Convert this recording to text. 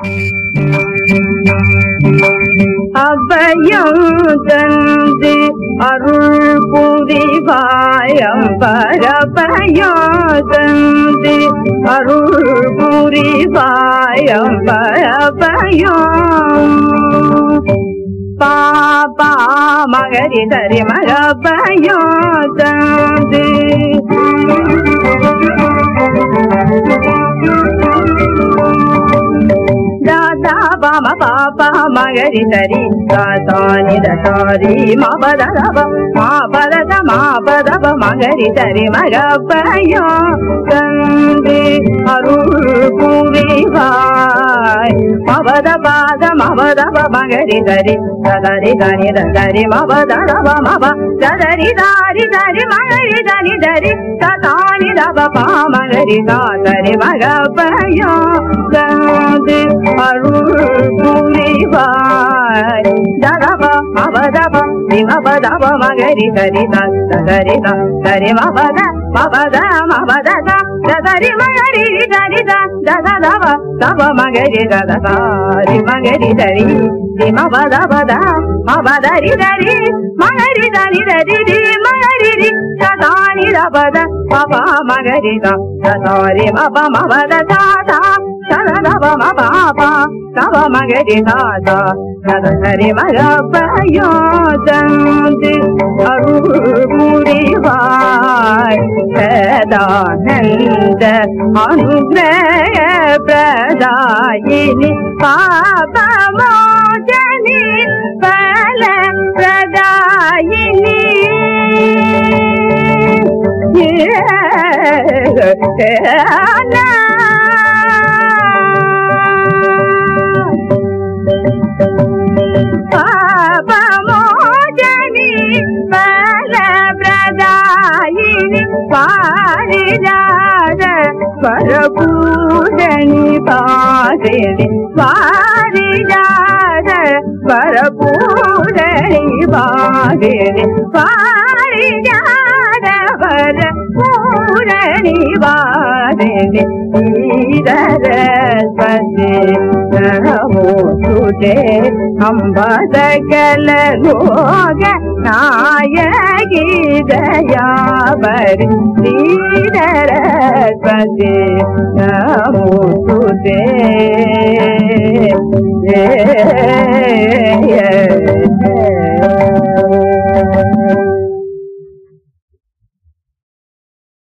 அபயம் தந்து அருள் புரிவாயம் பரபயம் தந்து அருள் புரிவாயம் பரபயம் பாபா மகரி தரி மகபயம் தந்து దాదా బామ పాప మగరి సరి దాని దసారి మా పద దబ మా పద ద మా పద బ మగరి సరి మగ పయో కంది అరుள் புரிவாய் மவத பாத மவத ப மகரி சரி ததரி தனி ததரி மவத தப மப ததரி தாரி தரி மகரி தனி தரி ததானி தப பா மகரி தாதரி மக பயோ கந்து அருள் புரிவாய் ததப மவதப மபதப மகரி சரி ததரி தரி மபத மபத மபத ததரி மகரி தரி தததப தப மகரி ததரி மகரி தரி மபதபத மபதரி தரி மகரி தரி தரி ரி மகரி ரி ததானி தபத பப மகரி ததாரி மப மபத தாதா தததப மபாபா தப மகரி தாதா ததரி மக பயோதந்து அருள் புரிவாய் சதானந்த அனுகிரக பிரதாயினி பாபமோஜனி பல பிரதாயினி பாபமோஜனி பல பிரதாயினி பாரிஜாத பரபூஜனி பாரிணி பாரிஜாத பரபூஜனி பாரிணி பாரிஜாத பரபூரணி பாரிணி ஈரஸ்வதி நமோ சுதே அம்பதகல லோக நாயகி தயாபரி ஸ்ரீதரஸ்வதி நமோ சுதே ஏ